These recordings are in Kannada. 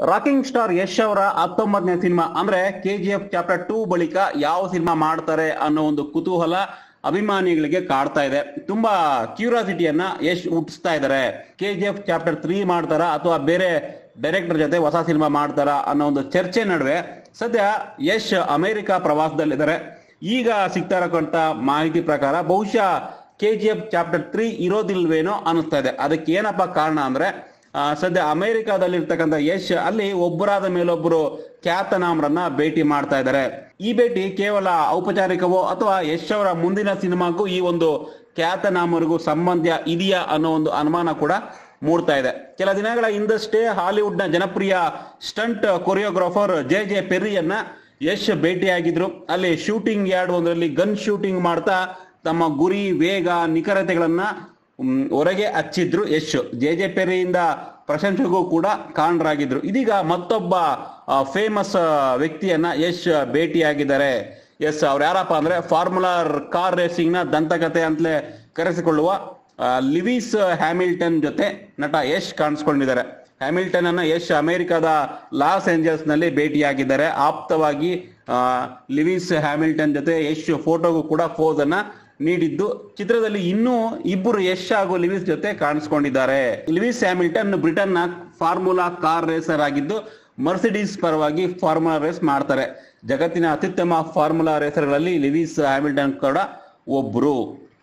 ರಾಕಿಂಗ್ ಸ್ಟಾರ್ ಯಶ್ ಅವರ ಹತ್ತೊಂಬತ್ತನೇ ಸಿನಿಮಾ ಅಂದ್ರೆ K G F chapter two ಬಳಿಕ ಯಾವ ಸಿನಿಮಾ ಮಾಡ್ತಾರೆ ಅನ್ನೋ ಒಂದು ಕುತೂಹಲ ಅಭಿಮಾನಿಗಳಿಗೆ ಕಾಡ್ತಾ ಇದೆ ತುಂಬಾ ಕ್ಯೂರಿಯಾಸಿಟಿಯನ್ನ ಯಶ್ ಹುಟ್ಟಿಸ್ತಾ ಇದ್ದಾರೆ K G F chapter three ಮಾಡ್ತಾರಾ ಅಥವಾ ಬೇರೆ ಡೈರೆಕ್ಟರ್ ಜೊತೆ ಹೊಸ ಸಿನಿಮಾ ಮಾಡ್ತಾರಾ ಅನ್ನೋ ಒಂದು ಚರ್ಚೆ ನಡುವೆ ಸದ್ಯ ಯಶ್ ಅಮೆರಿಕ ಪ್ರವಾಸದಲ್ಲಿದ್ದಾರೆ ಈಗ ಸಿಗ್ತಾ ಇರತಕ್ಕಂತ ಮಾಹಿತಿ ಪ್ರಕಾರ ಬಹುಶಃ K G F chapter three ಇರೋದಿಲ್ವೇನೋ ಅನಿಸ್ತಾ ಇದೆ ಅದಕ್ಕೆ ಏನಪ್ಪ ಕಾರಣ ಅಂದ್ರೆ ಆ, ಸದ್ಯ ಅಮೆರಿಕಾದಲ್ಲಿರ್ತಕ್ಕಂಥ ಯಶ್ ಅಲ್ಲಿ ಒಬ್ಬರಾದ ಮೇಲೊಬ್ಬರು ಖ್ಯಾತನಾಮರನ್ನ ಭೇಟಿ ಮಾಡ್ತಾ ಇದ್ದಾರೆ ಈ ಭೇಟಿ ಕೇವಲ ಔಪಚಾರಿಕವೋ ಅಥವಾ ಯಶ್ ಅವರ ಮುಂದಿನ ಸಿನಿಮಾಗೂ ಈ ಒಂದು ಖ್ಯಾತನಾಮರಿಗೂ ಸಂಬಂಧ ಇದೆಯಾ ಅನ್ನೋ ಒಂದು ಅನುಮಾನ ಕೂಡ ಮೂಡ್ತಾ ಇದೆ ಕೆಲ ದಿನಗಳ ಹಿಂದಷ್ಟೇ ಹಾಲಿವುಡ್ನ ಜನಪ್ರಿಯ ಸ್ಟಂಟ್ ಕೊರಿಯೋಗ್ರಾಫರ್ ಜೆ ಜೆ ಪೆರ್ರಿಯನ್ನ ಯಶ್ ಭೇಟಿಯಾಗಿದ್ರು ಅಲ್ಲಿ ಶೂಟಿಂಗ್ ಯಾರ್ಡ್ ಒಂದರಲ್ಲಿ ಗನ್ ಶೂಟಿಂಗ್ ಮಾಡ್ತಾ ತಮ್ಮ ಗುರಿ ವೇಗ ನಿಖರತೆಗಳನ್ನ ಮ್, ಹೊರಗೆ ಹಚ್ಚಿದ್ರು ಯಶ್ ಜೆ ಜೆ ಪೆರಿಯಿಂದ ಪ್ರಶಂಸೆಗೂ ಕೂಡ ಕಾರಣರಾಗಿದ್ರು ಇದೀಗ ಮತ್ತೊಬ್ಬ ಫೇಮಸ್ ವ್ಯಕ್ತಿಯನ್ನ ಯಶ್ ಭೇಟಿಯಾಗಿದ್ದಾರೆ ಎಸ್ ಅವ್ರು ಯಾರಪ್ಪ ಅಂದ್ರೆ ಫಾರ್ಮುಲಾ ಕಾರ್ ರೇಸಿಂಗ್ ನ ದಂತಕತೆ ಅಂತಲೇ ಕರೆಸಿಕೊಳ್ಳುವ ಆ, ಲಿವಿಸ್ ಹ್ಯಾಮಿಲ್ಟನ್ ಜೊತೆ ನಟ ಯಶ್ ಕಾಣಿಸ್ಕೊಂಡಿದ್ದಾರೆ ಹ್ಯಾಮಿಲ್ಟನ್ ಅನ್ನ ಯಶ್ ಅಮೆರಿಕದ ಲಾಸ್ ಏಂಜಲ್ಸ್ ನಲ್ಲಿ ಭೇಟಿಯಾಗಿದ್ದಾರೆ ಆಪ್ತವಾಗಿ ಆ, ಲಿವಿಸ್ ಹ್ಯಾಮಿಲ್ಟನ್ ಜೊತೆ ಯಶ್ ಫೋಟೋಗೂ ಕೂಡ ಫೋಸ್ ಅನ್ನ ನೀಡಿದ್ದು ಚಿತ್ರದಲ್ಲಿ ಇನ್ನೂ ಇಬ್ಬರು ಯಶ್ ಹಾಗೂ ಲಿವಿಸ್ ಜೊತೆ ಕಾಣಿಸ್ಕೊಂಡಿದ್ದಾರೆ ಲಿವಿಸ್ ಹ್ಯಾಮಿಲ್ಟನ್ ಬ್ರಿಟನ್ ನ ಫಾರ್ಮುಲಾ ಕಾರ್ ರೇಸರ್ ಆಗಿದ್ದು ಮರ್ಸಿಡೀಸ್ ಪರವಾಗಿ ಫಾರ್ಮುಲಾ ರೇಸ್ ಮಾಡ್ತಾರೆ ಜಗತ್ತಿನ ಅತ್ಯುತ್ತಮ ಫಾರ್ಮುಲಾ ರೇಸರ್ಗಳಲ್ಲಿ ಲಿವಿಸ್ ಹ್ಯಾಮಿಲ್ಟನ್ ಕೂಡ ಒಬ್ರು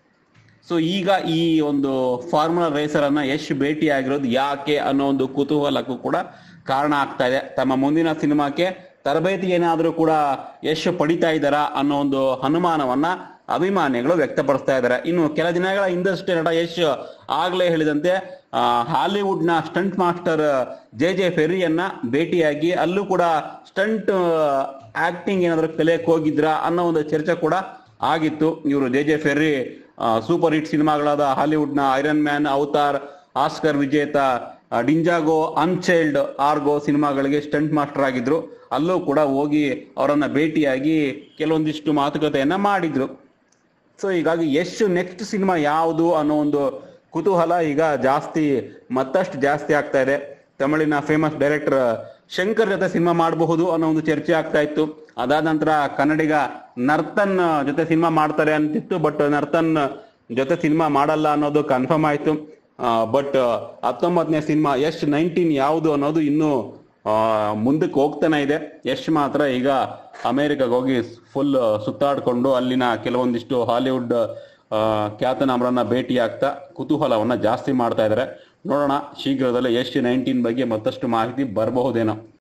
ಸೊ ಈಗ ಈ ಒಂದು ಫಾರ್ಮುಲಾ ರೇಸರ್ ಅನ್ನ ಯಶ್ ಭೇಟಿ ಆಗಿರೋದು ಯಾಕೆ ಅನ್ನೋ ಒಂದು ಕುತೂಹಲಕ್ಕೂ ಕೂಡ ಕಾರಣ ಆಗ್ತಾ ಇದೆ ತಮ್ಮ ಮುಂದಿನ ಸಿನಿಮಾಕ್ಕೆ ತರಬೇತಿ ಏನಾದರೂ ಕೂಡ ಯಶ್ ಪಡಿತಾ ಇದ್ದಾರಾ ಅನ್ನೋ ಒಂದು ಅನುಮಾನವನ್ನ ಅಭಿಮಾನಿಗಳು ವ್ಯಕ್ತಪಡಿಸ್ತಾ ಇದ್ದಾರೆ ಇನ್ನು ಕೆಲ ದಿನಗಳ ಹಿಂದಷ್ಟೇ ನಟ ಯಶ್ ಆಗ್ಲೇ ಹೇಳಿದಂತೆ ಆ, ಹಾಲಿವುಡ್ನ ಸ್ಟಂಟ್ ಮಾಸ್ಟರ್ ಜೆ ಜೆ ಫೆರ್ರಿಯನ್ನ ಭೇಟಿಯಾಗಿ ಅಲ್ಲೂ ಕೂಡ ಸ್ಟಂಟ್ ಆಕ್ಟಿಂಗ್ ಏನಾದರೂ ಕಲಿಯಕ್ಕೆ ಹೋಗಿದ್ರಾ ಅನ್ನೋ ಒಂದು ಚರ್ಚೆ ಕೂಡ ಆಗಿತ್ತು ಇವರು J J Perry super hit ಸಿನಿಮಾಗಳಾದ ಹಾಲಿವುಡ್ನ ಐರನ್ ಮ್ಯಾನ್ ಅವತಾರ್ ಆಸ್ಕರ್ ವಿಜೇತ ಆ, ಡಿಂಜಾಗೋ ಅನ್ಚೈಲ್ಡ್ ಆರ್ಗೋ ಸಿನಿಮಾಗಳಿಗೆ ಸ್ಟಂಟ್ ಮಾಸ್ಟರ್ ಆಗಿದ್ರು ಅಲ್ಲೂ ಕೂಡ ಹೋಗಿ ಅವರನ್ನ ಭೇಟಿಯಾಗಿ ಕೆಲವೊಂದಿಷ್ಟು ಮಾತುಕತೆಯನ್ನ ಮಾಡಿದ್ರು ಸೊ ಹೀಗಾಗಿ ಯಶ್ ನೆಕ್ಸ್ಟ್ ಸಿನಿಮಾ ಯಾವುದು ಅನ್ನೋ ಒಂದು ಕುತೂಹಲ ಈಗ ಜಾಸ್ತಿ ಮತ್ತಷ್ಟು ಜಾಸ್ತಿ ಆಗ್ತಾ ಇದೆ ತಮಿಳಿನ ಫೇಮಸ್ ಡೈರೆಕ್ಟರ್ ಶಂಕರ್ ಜೊತೆ ಸಿನಿಮಾ ಮಾಡಬಹುದು ಅನ್ನೋ ಒಂದು ಚರ್ಚೆ ಆಗ್ತಾ ಇತ್ತು ಅದಾದ ನಂತರ ಕನ್ನಡಿಗ ನರ್ತನ್ ಜೊತೆ ಸಿನಿಮಾ ಮಾಡ್ತಾರೆ ಅಂತಿತ್ತು ಬಟ್ ನರ್ತನ್ ಜೊತೆ ಸಿನಿಮಾ ಮಾಡಲ್ಲ ಅನ್ನೋದು ಕನ್ಫರ್ಮ್ ಆಯ್ತು ಬಟ್ ಹತ್ತೊಂಬತ್ತನೇ ಸಿನಿಮಾ ಯಶ್ ನೈನ್ಟೀನ್ ಯಾವುದು ಅನ್ನೋದು ಇನ್ನೂ ಆ, ಮುಂದಕ್ಕೆ ಹೋಗ್ತಾನೆ ಇದೆ ಯಶ್ ಮಾತ್ರ ಈಗ ಅಮೆರಿಕಾಗೆ ಹೋಗಿ ಫುಲ್ ಸುತ್ತಾಡ್ಕೊಂಡು ಅಲ್ಲಿನ ಕೆಲವೊಂದಿಷ್ಟು ಹಾಲಿವುಡ್ ಆ, ಖ್ಯಾತನಾಮರನ್ನ ಭೇಟಿ ಆಗ್ತಾ ಕುತೂಹಲವನ್ನ ಜಾಸ್ತಿ ಮಾಡ್ತಾ ಇದ್ದಾರೆ ನೋಡೋಣ ಶೀಘ್ರದಲ್ಲೇ ಯಶ್ ನೈನ್ಟೀನ್ ಬಗ್ಗೆ ಮತ್ತಷ್ಟು ಮಾಹಿತಿ ಬರಬಹುದೇನೋ